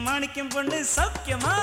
മാണിക്യം പൊണ്ണ് സൗഖ്യമാ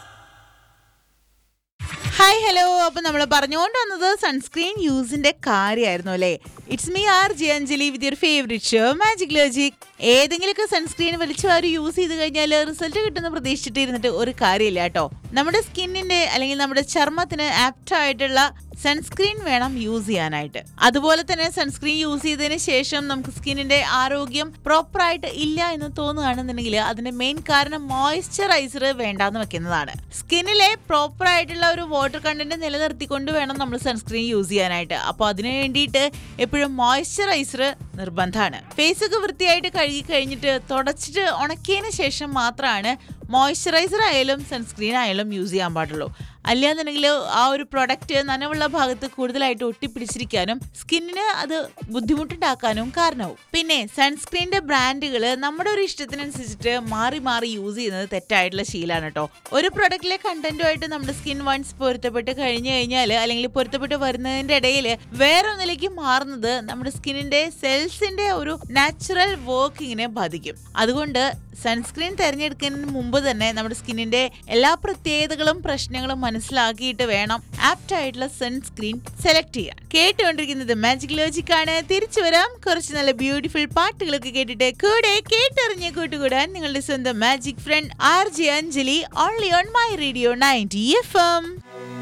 hi hello അപ്പൊ നമ്മൾ പറഞ്ഞുകൊണ്ട് വന്നത് സൺസ്ക്രീൻ യൂസിന്റെ കാര്യമായിരുന്നു അല്ലേ it's me R J Anjali with your favourite show magic logic ഏതെങ്കിലുമൊക്കെ സൺസ്ക്രീൻ വലിച്ചു വാരി യൂസ് ചെയ്ത് കഴിഞ്ഞാൽ റിസൾട്ട് കിട്ടുന്ന പ്രതീക്ഷിച്ചിട്ട് ഇരുന്നിട്ട് ഒരു കാര്യമില്ല കേട്ടോ നമ്മുടെ സ്കിന്നിന്റെ അല്ലെങ്കിൽ നമ്മുടെ ചർമ്മത്തിന് ആപ്റ്റ് ആയിട്ടുള്ള സൺസ്ക്രീൻ വേണം യൂസ് ചെയ്യാനായിട്ട് അതുപോലെ തന്നെ സൺസ്ക്രീൻ യൂസ് ചെയ്തതിന് ശേഷം നമുക്ക് സ്കിന്നിന്റെ ആരോഗ്യം പ്രോപ്പറായിട്ട് ഇല്ല എന്ന് തോന്നുകയാണെന്നുണ്ടെങ്കിൽ അതിന്റെ മെയിൻ കാരണം മോയ്സ്ചറൈസർ വേണ്ടാന്ന് വെക്കുന്നതാണ് സ്കിന്നിലെ പ്രോപ്പർ ആയിട്ടുള്ള ഒരു വാട്ടർ കണ്ടന്റ് നിലനിർത്തിക്കൊണ്ട് വേണം നമ്മൾ സൺസ്ക്രീൻ യൂസ് ചെയ്യാനായിട്ട് അപ്പോൾ അതിന് വേണ്ടിയിട്ട് എപ്പോഴും മോയ്സ്ചറൈസർ നിർബന്ധമാണ് ഫേസ് ഒക്കെ വൃത്തിയായിട്ട് കഴുകി കഴിഞ്ഞിട്ട് തുടച്ചിട്ട് ഉണക്കിയതിന് ശേഷം മാത്രമാണ് മോയ്സ്ചറൈസർ ആയാലും സൺസ്ക്രീൻ ആയാലും യൂസ് ചെയ്യാൻ പാടുള്ളൂ അല്ലാന്നുണ്ടെങ്കിൽ ആ ഒരു പ്രൊഡക്റ്റ് നനവുള്ള ഭാഗത്ത് കൂടുതലായിട്ട് ഒട്ടിപ്പിടിച്ചിരിക്കാനും സ്കിന്നിന് അത് ബുദ്ധിമുട്ടുണ്ടാക്കാനും കാരണവും പിന്നെ സൺസ്ക്രീനിന്റെ ബ്രാൻഡുകൾ നമ്മുടെ ഒരു ഇഷ്ടത്തിനനുസരിച്ചിട്ട് മാറി മാറി യൂസ് ചെയ്യുന്നത് തെറ്റായിട്ടുള്ള ശീലമാണ് കേട്ടോ ഒരു പ്രൊഡക്റ്റിലെ കണ്ടന്റുമായിട്ട് നമ്മുടെ സ്കിൻ വൺസ് പൊരുത്തപ്പെട്ട് കഴിഞ്ഞു കഴിഞ്ഞാൽ അല്ലെങ്കിൽ പൊരുത്തപ്പെട്ട് വരുന്നതിന്റെ ഇടയിൽ വേറെ ഒന്നിലേക്ക് മാറുന്നത് നമ്മുടെ സ്കിന്നിന്റെ സെൽസിന്റെ ഒരു നാച്ചുറൽ വർക്കിങ്ങിനെ ബാധിക്കും അതുകൊണ്ട് സൺസ്ക്രീൻ തിരഞ്ഞെടുക്കുന്നതിന് മുമ്പ് തന്നെ നമ്മുടെ സ്കിന്നിന്റെ എല്ലാ പ്രത്യേകതകളും പ്രശ്നങ്ങളും മനസ്സിലാക്കിയിട്ട് വേണം ആപ്റ്റ് ആയിട്ടുള്ള സൺസ്ക്രീൻ സെലക്ട് ചെയ്യാൻ കേട്ടുകൊണ്ടിരിക്കുന്നത് മാജിക് ലോജിക് ആണ് തിരിച്ചു വരാം കുറച്ച് നല്ല ബ്യൂട്ടിഫുൾ പാട്ടുകളൊക്കെ കേട്ടിട്ട് കൂടെ കേട്ടറിഞ്ഞ് കൂട്ടുകൂടാൻ നിങ്ങളുടെ സ്വന്തം magic friend R J Anjali only on my radio ninety F M